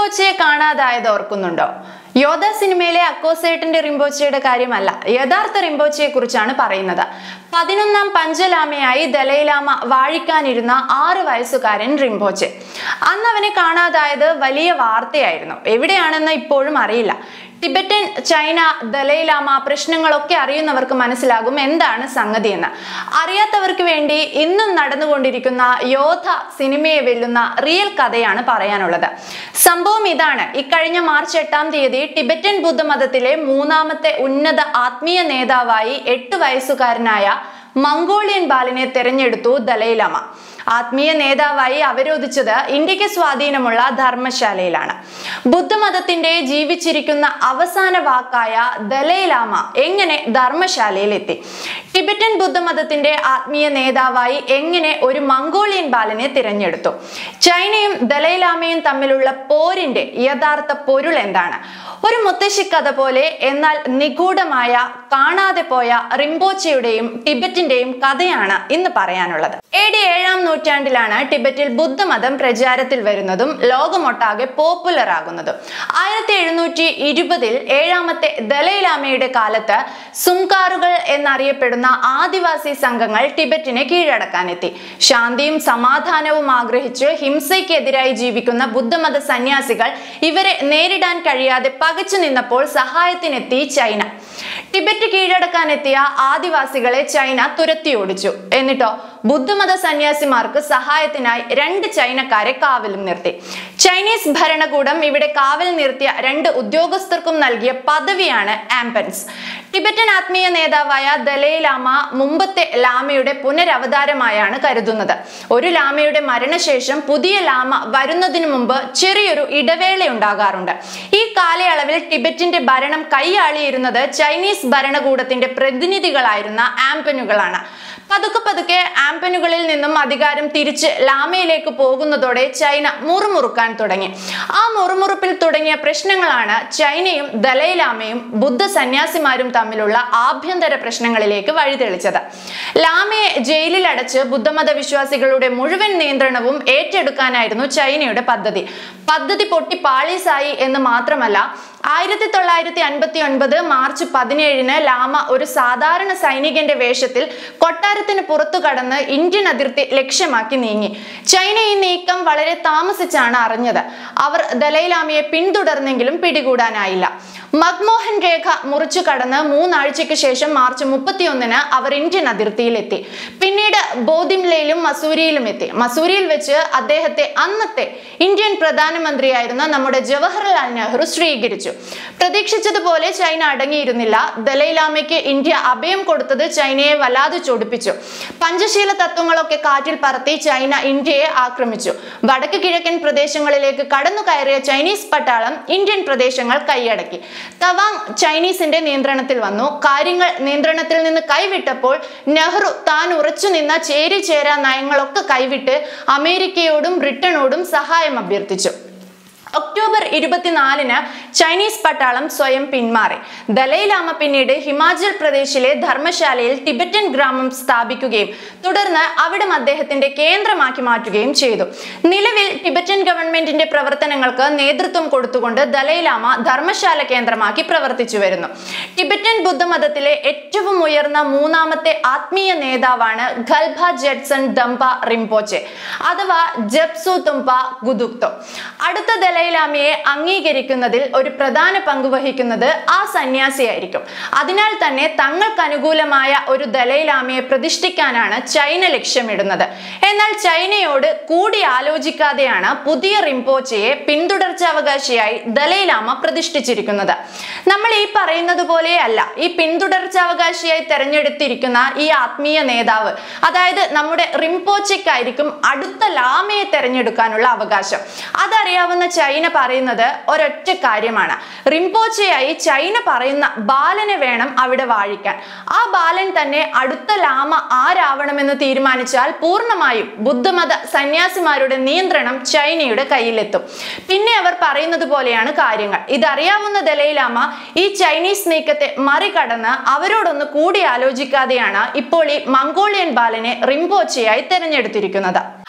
റിംബോച്ചയെ കാണാതായത് ഓർക്കുന്നുണ്ടോ യോധ സിനിമയിലെ അക്കോസേട്ടിന്റെ റിംബോച്ചയുടെ കാര്യമല്ല യഥാർത്ഥ റിംബോച്ചയെ കുറിച്ചാണ് പറയുന്നത് പതിനൊന്നാം പഞ്ചലാമയായി ദലൈലാമ വാഴിക്കാനിരുന്ന ആറ് വയസ്സുകാരൻ റിംബോച്ചെ അന്ന് അവനെ കാണാതായത് വലിയ വാർത്തയായിരുന്നു എവിടെയാണെന്ന് ഇപ്പോഴും അറിയില്ല ടിബറ്റൻ ചൈന ദലൈലാമ പ്രശ്നങ്ങളൊക്കെ അറിയുന്നവർക്ക് മനസ്സിലാകും എന്താണ് സംഗതി എന്ന് അറിയാത്തവർക്ക് വേണ്ടി ഇന്നും നടന്നുകൊണ്ടിരിക്കുന്ന യോധ സിനിമയെ വെല്ലുന്ന റിയൽ കഥയാണ് പറയാനുള്ളത് സംഭവം ഇതാണ് ഇക്കഴിഞ്ഞ മാർച്ച് എട്ടാം തീയതി ടിബറ്റൻ ബുദ്ധമതത്തിലെ മൂന്നാമത്തെ ഉന്നത ആത്മീയ നേതാവായി എട്ട് വയസ്സുകാരനായ മംഗോളിയൻ ബാലിനെ തെരഞ്ഞെടുത്തു ദലൈലാമ ആത്മീയ നേതാവായി അവരോധിച്ചത് ഇന്ത്യക്ക് സ്വാധീനമുള്ള ധർമ്മശാലയിലാണ് ബുദ്ധമതത്തിന്റെ ജീവിച്ചിരിക്കുന്ന അവസാന വാക്കായ ദലൈലാമ എങ്ങനെ ധർമ്മശാലയിലെത്തി ടിബറ്റൻ ബുദ്ധമതത്തിന്റെ ആത്മീയ നേതാവായി എങ്ങനെ ഒരു മംഗോളിയൻ ബാലനെ തിരഞ്ഞെടുത്തു ചൈനയും ദലൈലാമയും തമ്മിലുള്ള പോരിന്റെ യഥാർത്ഥ പൊരുൾ എന്താണ് ഒരു മുത്തശ്ശി കഥ പോലെ എന്നാൽ നിഗൂഢമായ കാണാതെ പോയ റിംബോച്ചയുടെയും ടിബറ്റിന്റെയും കഥയാണ് ഇന്ന് പറയാനുള്ളത് എ ഡി ഏഴാം നൂറ്റാണ്ടിലാണ് ടിബറ്റിൽ ബുദ്ധമതം പ്രചാരത്തിൽ വരുന്നതും ലോകമൊട്ടാകെ പോപ്പുലർ ആകുന്നതും ആയിരത്തി എഴുന്നൂറ്റി ഇരുപതിൽ ഏഴാമത്തെ ദലൈലാമയുടെ കാലത്ത് സുംകാറുകൾ എന്നറിയപ്പെടുന്ന ആദിവാസി സംഘങ്ങൾ ടിബറ്റിനെ കീഴടക്കാനെത്തി ശാന്തിയും സമാധാനവും ആഗ്രഹിച്ച് ഹിംസയ്ക്കെതിരായി ജീവിക്കുന്ന ബുദ്ധമത സന്യാസികൾ ഇവരെ നേരിടാൻ കഴിയാതെ പകച്ചു നിന്നപ്പോൾ സഹായത്തിനെത്തി ചൈന ടിബറ്റ് കീഴടക്കാനെത്തിയ ആദിവാസികളെ ചൈന തുരത്തി ഓടിച്ചു എന്നിട്ടോ ബുദ്ധമത സന്യാസിമാർക്ക് സഹായത്തിനായി രണ്ട് ചൈനക്കാരെ കാവലും നിർത്തി ചൈനീസ് ഭരണകൂടം ഇവിടെ കാവൽ നിർത്തിയ രണ്ട് ഉദ്യോഗസ്ഥർക്കും നൽകിയ പദവിയാണ് ആംപൻസ് ടിബറ്റൻ ആത്മീയ നേതാവായ ദലൈലാമ മുമ്പത്തെ ലാമയുടെ പുനരവതാരമായാണ് കരുതുന്നത് ഒരു ലാമയുടെ മരണശേഷം പുതിയ ലാമ വരുന്നതിന് മുമ്പ് ചെറിയൊരു ഇടവേള ഉണ്ടാകാറുണ്ട് ഈ കാലയളവിൽ ടിബറ്റിന്റെ ഭരണം കൈയാളിയിരുന്നത് ചൈനീസ് ഭരണകൂടത്തിന്റെ പ്രതിനിധികളായിരുന്ന ആംപനുകളാണ് പതുക്കെ പതുക്കെ ആംപനുകളിൽ നിന്നും അധികാരം തിരിച്ച് ലാമയിലേക്ക് പോകുന്നതോടെ ചൈന മുറുമുറുക്കാൻ തുടങ്ങി ആ മുറുമുറുപ്പിൽ തുടങ്ങിയ പ്രശ്നങ്ങളാണ് ചൈനയും ദലൈലാമയും ബുദ്ധ സന്യാസിമാരും തമ്മിലുള്ള ആഭ്യന്തര പ്രശ്നങ്ങളിലേക്ക് വഴിതെളിച്ചത് ലാമയെ ജയിലിൽ അടച്ച് ബുദ്ധമത വിശ്വാസികളുടെ മുഴുവൻ നിയന്ത്രണവും ഏറ്റെടുക്കാനായിരുന്നു ചൈനയുടെ പദ്ധതി പദ്ധതി പൊട്ടി പാളീസായി എന്ന് മാത്രമല്ല ആയിരത്തി തൊള്ളായിരത്തി അൻപത്തി ഒൻപത് മാർച്ച് പതിനേഴിന് ലാമ ഒരു സാധാരണ സൈനികന്റെ വേഷത്തിൽ കൊട്ടാരത്തിന് പുറത്തു കടന്ന് ഇന്ത്യൻ അതിർത്തി ലക്ഷ്യമാക്കി നീങ്ങി ചൈന ഈ നീക്കം വളരെ താമസിച്ചാണ് അറിഞ്ഞത് അവർ ദലൈലാമയെ പിന്തുടർന്നെങ്കിലും പിടികൂടാനായില്ല മക്മോഹൻ രേഖ മുറിച്ചു കടന്ന് മൂന്നാഴ്ചയ്ക്ക് ശേഷം മാർച്ച് മുപ്പത്തിയൊന്നിന് അവർ ഇന്ത്യൻ അതിർത്തിയിലെത്തി പിന്നീട് ബോധിംലയിലും മസൂരിയിലും എത്തി മസൂരിയിൽ വെച്ച് അദ്ദേഹത്തെ അന്നത്തെ ഇന്ത്യൻ പ്രധാനമന്ത്രിയായിരുന്ന നമ്മുടെ ജവഹർലാൽ നെഹ്റു സ്വീകരിച്ചു പ്രതീക്ഷിച്ചതുപോലെ ചൈന അടങ്ങിയിരുന്നില്ല ദലൈലാമയ്ക്ക് ഇന്ത്യ അഭയം കൊടുത്തത് ചൈനയെ വല്ലാതെ ചൊടിപ്പിച്ചു പഞ്ചശീല തത്വങ്ങളൊക്കെ കാറ്റിൽ പറത്തി ചൈന ഇന്ത്യയെ ആക്രമിച്ചു വടക്ക് കിഴക്കൻ പ്രദേശങ്ങളിലേക്ക് കടന്നു കയറിയ ചൈനീസ് പട്ടാളം ഇന്ത്യൻ പ്രദേശങ്ങൾ കൈയടക്കി തവാങ് ചൈനീസിന്റെ നിയന്ത്രണത്തിൽ വന്നു കാര്യങ്ങൾ നിയന്ത്രണത്തിൽ നിന്ന് കൈവിട്ടപ്പോൾ നെഹ്റു താൻ ഉറച്ചു നിന്ന ചേരി ചേരാ നയങ്ങളൊക്കെ കൈവിട്ട് അമേരിക്കയോടും ബ്രിട്ടനോടും സഹായം അഭ്യർത്ഥിച്ചു ഒക്ടോബർ ഇരുപത്തിനാലിന് ചൈനീസ് പട്ടാളം സ്വയം പിന്മാറി ദലൈലാമ പിന്നീട് ഹിമാചൽ പ്രദേശിലെ ധർമ്മശാലയിൽ ടിബറ്റൻ ഗ്രാമം സ്ഥാപിക്കുകയും തുടർന്ന് അവിടം അദ്ദേഹത്തിന്റെ കേന്ദ്രമാക്കി മാറ്റുകയും ചെയ്തു നിലവിൽ ടിബറ്റൻ ഗവൺമെന്റിന്റെ പ്രവർത്തനങ്ങൾക്ക് നേതൃത്വം കൊടുത്തുകൊണ്ട് ദലൈലാമ ധർമ്മശാല കേന്ദ്രമാക്കി പ്രവർത്തിച്ചു വരുന്നു ടിബറ്റൻ ബുദ്ധമതത്തിലെ ഏറ്റവും ഉയർന്ന മൂന്നാമത്തെ ആത്മീയ നേതാവാണ് ഖൽഭ ജെഡ്സൺ ദംപ റിംപോച്ചെ അഥവാ ജപ്സു തുംപ ഗുദുക്തോ അടുത്ത ദലൈലാമയെ അംഗീകരിക്കുന്നതിൽ ഒരു പ്രധാന പങ്ക് വഹിക്കുന്നത് ആ സന്യാസിയായിരിക്കും അതിനാൽ തന്നെ തങ്ങൾക്ക് അനുകൂലമായ ഒരു ദലൈലാമയെ പ്രതിഷ്ഠിക്കാനാണ് ചൈന ലക്ഷ്യമിടുന്നത് എന്നാൽ ചൈനയോട് കൂടി ആലോചിക്കാതെയാണ് പുതിയ റിംപോച്ചയെ പിന്തുടർച്ചാവകാശിയായി ദലൈലാമ പ്രതിഷ്ഠിച്ചിരിക്കുന്നത് നമ്മൾ ഈ പറയുന്നത് പോലെയല്ല ഈ പിന്തുടർച്ചാവകാശിയായി തെരഞ്ഞെടുത്തിരിക്കുന്ന ഈ ആത്മീയ നേതാവ് അതായത് നമ്മുടെ റിംപോച്ചയ്ക്കായിരിക്കും അടുത്ത ലാമയെ തെരഞ്ഞെടുക്കാനുള്ള അവകാശം അതറിയാവുന്ന ചൈന പറയുന്നത് ഒരൊറ്റ കാര്യമാണ് റിംപോച്ചയായി ചൈന പറയുന്ന ബാലനെ വേണം അവിടെ വാഴിക്കാൻ ആ ബാലൻ തന്നെ അടുത്ത ലാമ ആരാവണമെന്ന് തീരുമാനിച്ചാൽ പൂർണ്ണമായും ബുദ്ധമത സന്യാസിമാരുടെ നിയന്ത്രണം ചൈനയുടെ കയ്യിലെത്തും പിന്നെ അവർ പറയുന്നത് പോലെയാണ് കാര്യങ്ങൾ ഇതറിയാവുന്ന ദലൈലാമ ഈ ചൈനീസ് നീക്കത്തെ മറികടന്ന് അവരോടൊന്ന് കൂടി ആലോചിക്കാതെയാണ് ഇപ്പോൾ ഈ മംഗോളിയൻ ബാലനെ റിംപോച്ചയായി തെരഞ്ഞെടുത്തിരിക്കുന്നത് അക്കാദ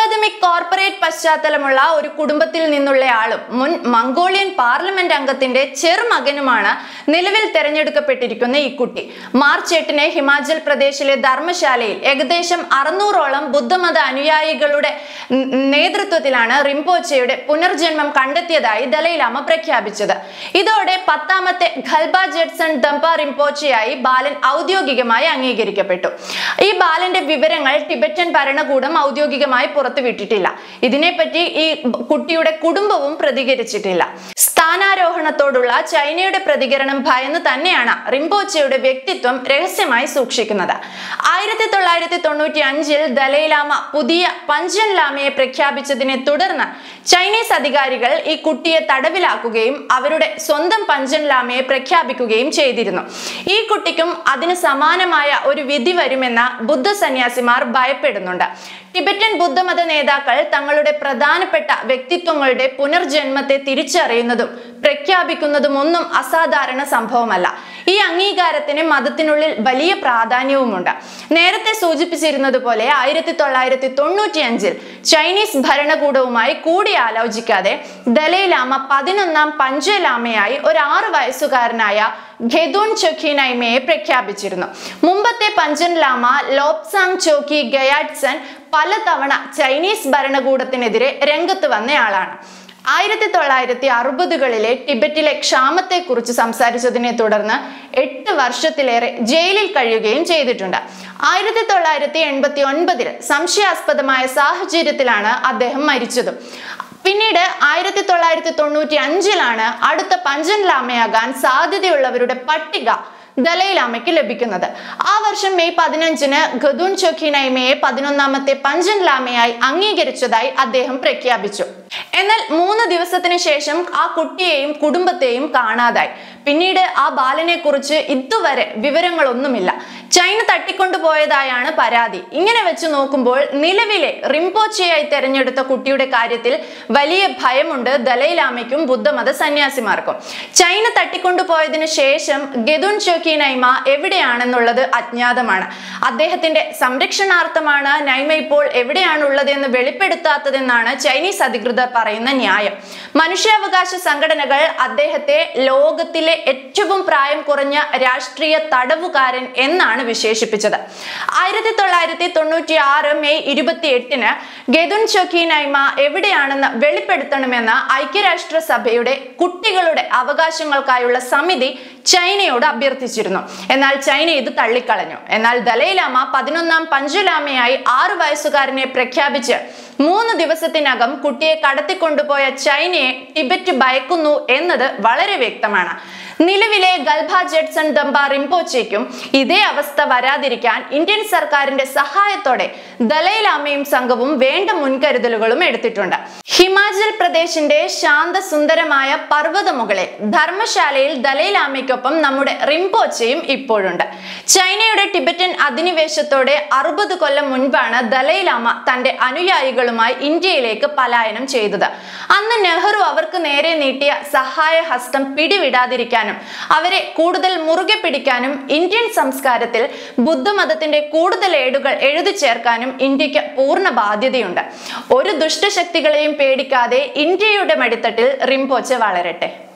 അക്കാദമിക് കോർപ്പറേറ്റ് പശ്ചാത്തലമുള്ള ഒരു കുടുംബത്തിൽ നിന്നുള്ളയാളും മുൻ മംഗോളിയൻ പാർലമെന്റ് അംഗത്തിന്റെ ചെറുമകനുമാണ് നിലവിൽ തെരഞ്ഞെടുക്കപ്പെട്ടിരിക്കുന്ന ഈ കുട്ടി മാർച്ച് എട്ടിന് ഹിമാചൽ പ്രദേശിലെ ധർമ്മശാലയിൽ ഏകദേശം അറുന്നൂറോളം ബുദ്ധമത അനുയായികളുടെ ന- നേതൃത്വത്തിലാണ് റിംപോച്ചയുടെ പുനർജന്മം കണ്ടെത്തിയതായി ദലൈലാമ പ്രഖ്യാപിച്ചത് ഇതോടെ പത്താമത്തെ ഖൽബ ജെഡ്സൺ ദമ്പ റിംപോച്ചയായി ബാലൻ ഔദ്യോഗികമായി അംഗീകരിക്കപ്പെട്ടു ഈ ബാലന്റെ വിവരങ്ങൾ ടിബറ്റൻ ഭരണകൂടം ഔദ്യോഗികമായി പുറത്തുവിട്ടിട്ടില്ല ഇതിനെപ്പറ്റി ഈ ബ- കുട്ടിയുടെ കുടുംബവും പ്രതികരിച്ചിട്ടില്ല സ്ഥാനാരോഹണത്തോടുള്ള ചൈനയുടെ പ്രതികരണം ഭയന്ന് തന്നെയാണ് റിംപോച്ചയുടെ വ്യക്തിത്വം രഹസ്യമായി സൂക്ഷിക്കുന്നത് ആയിരത്തി തൊള്ളായിരത്തി തൊണ്ണൂറ്റി അഞ്ചിൽ ദലൈലാമ പുതിയ പഞ്ചൻ ലാമയെ പ്രഖ്യാപിച്ചതിനെ തുടർന്ന് ചൈനീസ് അധികാരികൾ ഈ കുട്ടിയെ തടവിലാക്കുകയും അവരുടെ സ്വന്തം പഞ്ചൻ ലാമയെ പ്രഖ്യാപിക്കുകയും ചെയ്തിരുന്നു ഈ കുട്ടിക്കും അതിന് സമാനമായ ഒരു വിധി വരുമെന്ന ബുദ്ധ സന്യാസിമാർ ഭയപ്പെടുന്നുണ്ട് ടിബറ്റൻ ബുദ്ധമത നേതാക്കൾ തങ്ങളുടെ പ്രധാനപ്പെട്ട വ്യക്തിത്വങ്ങളുടെ പുനർജന്മത്തെ തിരിച്ചറിയുന്നതും പ്രഖ്യാപിക്കുന്നതും ഒന്നും അസാധാരണ സംഭവമല്ല ഈ അംഗീകാരത്തിന് മതത്തിനുള്ളിൽ വലിയ പ്രാധാന്യവുമുണ്ട് നേരത്തെ സൂചിപ്പിച്ചിരുന്നത് പോലെ ആയിരത്തി തൊള്ളായിരത്തി തൊണ്ണൂറ്റി അഞ്ചിൽ ചൈനീസ് ഭരണകൂടവുമായി കൂടിയാലോചിക്കാതെ ദലൈലാമ പതിനൊന്നാം പഞ്ചലാമയായി ഒരു ആറ് വയസ്സുകാരനായ ഖെദൂൻ ചൊഖിനൈമയെ പ്രഖ്യാപിച്ചിരുന്നു മുമ്പത്തെ പഞ്ചൻ ലാമ ലോപ്സാങ് ചോക്കി ഗയാഡ്സൺ പലതവണ ചൈനീസ് ഭരണകൂടത്തിനെതിരെ രംഗത്ത് വന്നയാളാണ് ആയിരത്തി തൊള്ളായിരത്തി അറുപതുകളിലെ ടിബറ്റിലെ ക്ഷാമത്തെക്കുറിച്ച് സംസാരിച്ചതിനെ തുടർന്ന് എട്ട് വർഷത്തിലേറെ ജയിലിൽ കഴിയുകയും ചെയ്തിട്ടുണ്ട് ആയിരത്തി തൊള്ളായിരത്തി എൺപത്തി ഒൻപതിൽ സംശയാസ്പദമായ സാഹചര്യത്തിലാണ് അദ്ദേഹം മരിച്ചതും പിന്നീട് ആയിരത്തി തൊള്ളായിരത്തി തൊണ്ണൂറ്റി അഞ്ചിലാണ് അടുത്ത പഞ്ചൻ ലാമയാകാൻ സാധ്യതയുള്ളവരുടെ പട്ടിക ദലൈലാമയ്ക്ക് ലഭിക്കുന്നത് ആ വർഷം മെയ് പതിനഞ്ചിന് ഖദൂൻ ചൊഖിനൈമയെ പതിനൊന്നാമത്തെ പഞ്ചൻ ലാമയായി അംഗീകരിച്ചതായി അദ്ദേഹം പ്രഖ്യാപിച്ചു എന്നാൽ മൂന്ന് ദിവസത്തിന് ശേഷം ആ കുട്ടിയെയും കുടുംബത്തെയും കാണാതായി പിന്നീട് ആ ബാലനെ കുറിച്ച് ഇതുവരെ വിവരങ്ങളൊന്നുമില്ല ചൈന തട്ടിക്കൊണ്ടുപോയതായാണ് പരാതി ഇങ്ങനെ വെച്ച് നോക്കുമ്പോൾ നിലവിലെ റിംപോച്ചയായി തെരഞ്ഞെടുത്ത കുട്ടിയുടെ കാര്യത്തിൽ വലിയ ഭയമുണ്ട് ദലൈലാമയ്ക്കും ബുദ്ധമത സന്യാസിമാർക്കും ചൈന തട്ടിക്കൊണ്ടുപോയതിനു ശേഷം ഗെദുൻ ചോക്കി നൈമ എവിടെയാണെന്നുള്ളത് അജ്ഞാതമാണ് അദ്ദേഹത്തിന്റെ സംരക്ഷണാർത്ഥമാണ് നൈമ ഇപ്പോൾ എവിടെയാണുള്ളതെന്ന് വെളിപ്പെടുത്താത്തതെന്നാണ് ചൈനീസ് അധികൃതർ പറയുന്ന ന്യായം മനുഷ്യാവകാശ സംഘടനകൾ അദ്ദേഹത്തെ ലോകത്തിലെ ഏറ്റവും പ്രായം കുറഞ്ഞ രാഷ്ട്രീയ തടവുകാരൻ എന്നാണ് വിശേഷിപ്പിച്ചത് ആയിരത്തി തൊള്ളായിരത്തി തൊണ്ണൂറ്റി ആറ് മെയ് ഇരുപത്തി എട്ടിന് ഗെദുൻ ചൊക്കി നൈമ എവിടെയാണെന്ന് വെളിപ്പെടുത്തണമെന്ന് ഐക്യരാഷ്ട്രസഭയുടെ കുട്ടികളുടെ അവകാശങ്ങൾക്കായുള്ള സമിതി ചൈനയോട് അഭ്യർത്ഥിച്ചിരുന്നു എന്നാൽ ചൈന ഇത് തള്ളിക്കളഞ്ഞു എന്നാൽ ദലൈലാമ പതിനൊന്നാം പഞ്ചുലാമയായി ആറു വയസ്സുകാരനെ പ്രഖ്യാപിച്ച് മൂന്ന് ദിവസത്തിനകം കുട്ടിയെ കടത്തിക്കൊണ്ടുപോയ ചൈനയെ ടിബറ്റ് ഭയക്കുന്നു എന്നത് വളരെ വ്യക്തമാണ് നിലവിലെ ഗൽഭ ജെഡ്സൺ ദമ്പ റിംപോച്ചയ്ക്കും ഇതേ അവസ്ഥ വരാതിരിക്കാൻ ഇന്ത്യൻ സർക്കാരിന്റെ സഹായത്തോടെ ദലൈലാമയും സംഘവും വേണ്ട മുൻകരുതലുകളും എടുത്തിട്ടുണ്ട് ഹിമാചൽ പ്രദേശിന്റെ ശാന്തസുന്ദരമായ പർവ്വതമുകളിൽ ധർമ്മശാലയിൽ ദലൈലാമയ്ക്കൊപ്പം നമ്മുടെ റിംപോച്ചയും ഇപ്പോഴുണ്ട് ചൈനയുടെ ടിബറ്റൻ അധിനിവേശത്തോടെ അറുപത് കൊല്ലം മുൻപാണ് ദലൈലാമ തന്റെ അനുയായികളുമായി ഇന്ത്യയിലേക്ക് പലായനം ചെയ്തത് അന്ന് നെഹ്റു അവർക്ക് നേരെ നീട്ടിയ സഹായ ഹസ്തം പിടിവിടാതിരിക്കാനും അവരെ കൂടുതൽ മുറുകെ പിടിക്കാനും ഇന്ത്യൻ സംസ്കാരത്തിൽ ബുദ്ധമതത്തിന്റെ കൂടുതൽ ഏടുകൾ എഴുതി ചേർക്കാനും ഇന്ത്യക്ക് പൂർണ്ണ ബാധ്യതയുണ്ട് ഒരു ദുഷ്ടശക്തികളെയും പേടിക്കാതെ ഇന്ത്യയുടെ മടിത്തട്ടിൽ റിംപോച്ച വളരട്ടെ